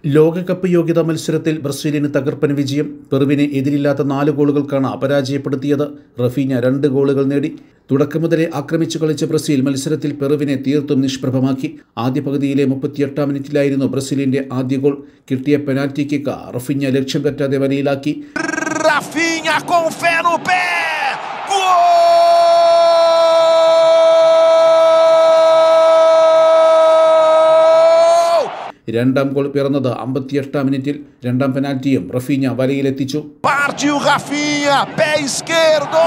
ലോകകപ്പ് യോഗ്യതാ മത്സരത്തിൽ ബ്രസീലിന് തകർപ്പൻ വിജയം പെറുവിനെ എതിരില്ലാത്ത നാല് ഗോളുകൾക്കാണ് അപരാജയപ്പെടുത്തിയത് റഫീഞ്ഞ രണ്ട് ഗോളുകൾ നേടി തുടക്കം മുതലേ ആക്രമിച്ചു കളിച്ച ബ്രസീൽ മത്സരത്തിൽ പെറുവിനെ തീർത്തും നിഷ്പ്രഭമാക്കി ആദ്യ പകുതിയിലെ മുപ്പത്തിയെട്ടാം മിനിറ്റിലായിരുന്നു ബ്രസീലിന്റെ ആദ്യ ഗോൾ കിട്ടിയ പെനാൽറ്റി കിക്ക് റഫീഞ്ഞ ലക്ഷ്യം തെറ്റാതെ വലയിലാക്കി Rafinha com fé no pé! Gol! രണ്ടാം ഗോൾ പിറന്നത് അമ്പത്തിയെട്ടാം മിനിറ്റിൽ രണ്ടാം പെനാൽറ്റിയും റഫീഞ്ഞ വലയിലെത്തിച്ചു Partiu Rafinha, pé esquerdo!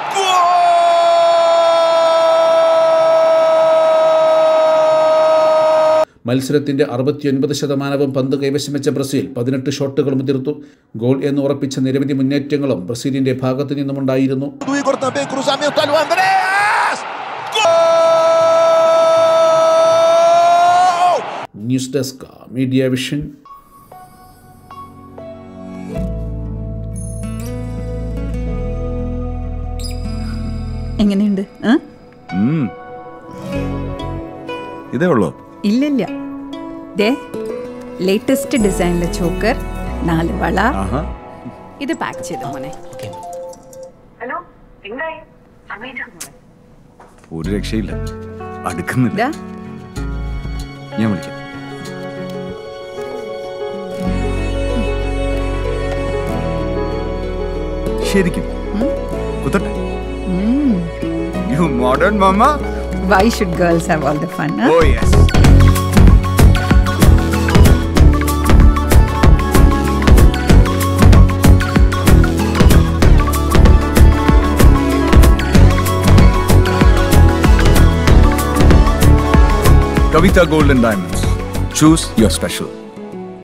Gol! മത്സരത്തിന്റെ അറുപത്തിയൊൻപത് ശതമാനവും പന്ത് കൈവശം വെച്ച ബ്രസീൽ പതിനെട്ട് ഷോട്ടുകളും എതിർത്തു ഗോൾ എന്ന് ഉറപ്പിച്ച നിരവധി മുന്നേറ്റങ്ങളും ബ്രസീലിന്റെ ഭാഗത്തു നിന്നുമുണ്ടായിരുന്നു Do Igor também, cruzamento, olha o Andrés! Gol! News desk media vision എങ്ങനെയുണ്ട് ആ? ഇതേ ഉള്ളൂ ഇല്ലില്ല ദേ ലേറ്റസ്റ്റ് ഡിസൈനിലെ ചോക്കർ നാല് വള ആഹാ ഇത് പാക്ക് ചെയ്ത മോനെ ഹലോ എന്തായി സമയത്ത് ഒരു രക്ഷയില്ല അടുക്കുന്നില്ല ഇതാ ഞാൻ വിളിക്കാം ശരിക്കും കുത്തട്ടെ you modern mamma why should girls have all the fun oh yes Kavita Golden Diamonds. Choose your special.